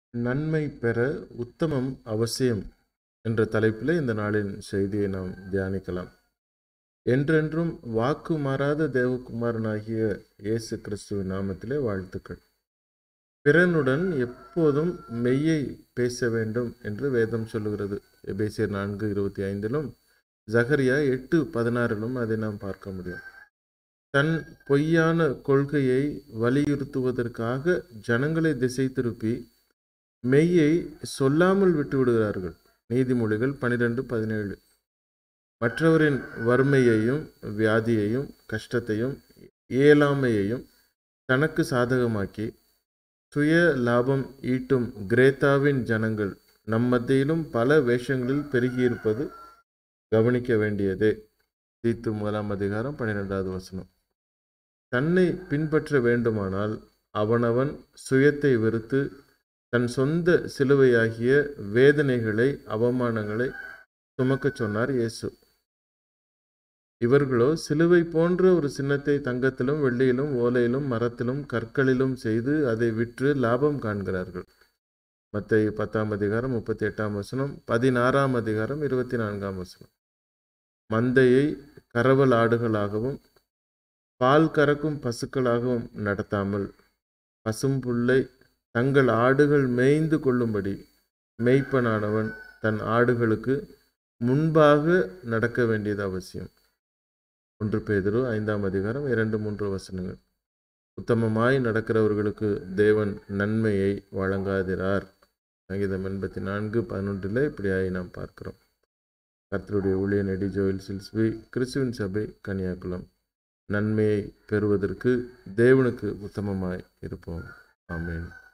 நன்மை பெற உத்தமம் அவசியம் என்ற தலைப்பில் இந்த நாளின் செய்தியை நாம் தியானிக்கலாம் என்றென்றும் வாக்கு மாறாத தேவகுமாரனாகிய இயேசு கிறிஸ்துவின் நாமத்திலே வாழ்த்துக்கள் பிறனுடன் எப்போதும் மெய்யை பேச வேண்டும் என்று வேதம் சொல்லுகிறது எபேசியர் நான்கு இருபத்தி ஐந்திலும் ஜகரியா எட்டு பதினாறிலும் அதை நாம் பார்க்க முடியும் தன் பொய்யான கொள்கையை வலியுறுத்துவதற்காக ஜனங்களை திசை திருப்பி மெய்யை சொல்லாமல் விட்டு விடுகிறார்கள் நீதிமொழிகள் பனிரெண்டு பதினேழு மற்றவரின் வறுமையையும் வியாதியையும் கஷ்டத்தையும் இயலாமையையும் தனக்கு சாதகமாக்கி சுய லாபம் ஈட்டும் கிரேத்தாவின் ஜனங்கள் நம் மத்தியிலும் பல வேஷங்களில் பெருகியிருப்பது கவனிக்க வேண்டியதே தீத்து முதலாம் அதிகாரம் பன்னிரெண்டாவது வசனம் தன்னை பின்பற்ற வேண்டுமானால் அவனவன் சுயத்தை வெறுத்து தன் சொந்த சிலுவையாகிய வேதனைகளை அவமானங்களை சுமக்கச் சொன்னார் இயேசு இவர்களோ சிலுவை போன்ற ஒரு சின்னத்தை தங்கத்திலும் வெள்ளியிலும் ஓலையிலும் மரத்திலும் கற்களிலும் செய்து அதை விற்று லாபம் காண்கிறார்கள் மற்ற பத்தாம் அதிகாரம் முப்பத்தி எட்டாம் வசனம் பதினாறாம் அதிகாரம் இருபத்தி நான்காம் வசனம் மந்தையை கரவல் ஆடுகளாகவும் பால் கறக்கும் பசுக்களாகவும் நடத்தாமல் பசும்புல்லை தங்கள் ஆடுகள் மேய்ந்து கொள்ளும்படி மெய்ப்பனானவன் தன் ஆடுகளுக்கு முன்பாக நடக்க வேண்டியது அவசியம் ஒன்று பேதரு ஐந்தாம் அதிகாரம் இரண்டு மூன்று வசனங்கள் உத்தமமாய் நடக்கிறவர்களுக்கு தேவன் நன்மையை வழங்காதிரார் சங்கீதம் எண்பத்தி நான்கு பதினொன்றில் இப்படியாய் நாம் பார்க்கிறோம் கர்த்தருடைய ஊழிய நெடி ஜோயில் சில்ஸ்பி கிறிஸ்துவின் சபை கன்னியாகுளம் நன்மையை பெறுவதற்கு தேவனுக்கு உத்தமமாய் இருப்போம் ஆமேன்